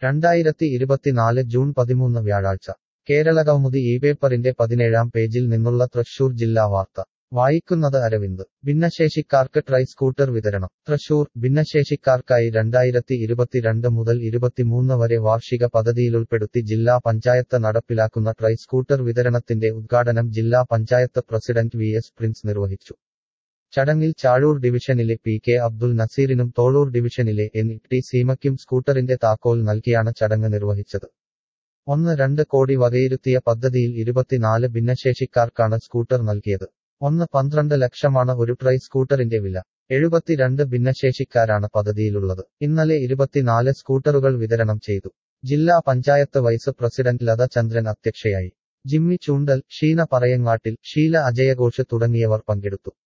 രണ്ടായിരത്തി ഇരുപത്തിനാല് ജൂൺ പതിമൂന്ന് വ്യാഴാഴ്ച കേരളകൗമുദി ഈ പേപ്പറിന്റെ പതിനേഴാം പേജിൽ നിന്നുള്ള തൃശൂർ ജില്ലാ വാർത്ത വായിക്കുന്നത് അരവിന്ദ് ഭിന്നശേഷിക്കാർക്ക് ട്രൈ സ്കൂട്ടർ വിതരണം തൃശൂർ ഭിന്നശേഷിക്കാർക്കായി രണ്ടായിരത്തി ഇരുപത്തിരണ്ട് മുതൽ ഇരുപത്തിമൂന്ന് വരെ വാർഷിക പദ്ധതിയിലുൾപ്പെടുത്തി ജില്ലാ പഞ്ചായത്ത് നടപ്പിലാക്കുന്ന ട്രൈ സ്കൂട്ടർ വിതരണത്തിന്റെ ഉദ്ഘാടനം ജില്ലാ panchayat president V S Prince നിർവഹിച്ചു ചടങ്ങിൽ ചാഴൂർ ഡിവിഷനിലെ പി കെ അബ്ദുൽ നസീറിനും തോളൂർ ഡിവിഷനിലെ എൻ ടി സീമയ്ക്കും സ്കൂട്ടറിന്റെ താക്കോൽ നൽകിയാണ് ചടങ്ങ് നിർവഹിച്ചത് ഒന്ന് രണ്ട് കോടി വകയിരുത്തിയ പദ്ധതിയിൽ ഇരുപത്തിനാല് ഭിന്നശേഷിക്കാർക്കാണ് സ്കൂട്ടർ നൽകിയത് ഒന്ന് പന്ത്രണ്ട് ലക്ഷമാണ് ഒരു ട്രൈ സ്കൂട്ടറിന്റെ വില എഴുപത്തിരണ്ട് ഭിന്നശേഷിക്കാരാണ് പദ്ധതിയിലുള്ളത് ഇന്നലെ ഇരുപത്തിനാല് സ്കൂട്ടറുകൾ വിതരണം ചെയ്തു ജില്ലാ പഞ്ചായത്ത് വൈസ് പ്രസിഡന്റ് ലത ചന്ദ്രൻ അധ്യക്ഷയായി ജിമ്മി ചൂണ്ടൽ ഷീന പറയങ്ങാട്ടിൽ ഷീല അജയഘോഷ് തുടങ്ങിയവർ പങ്കെടുത്തു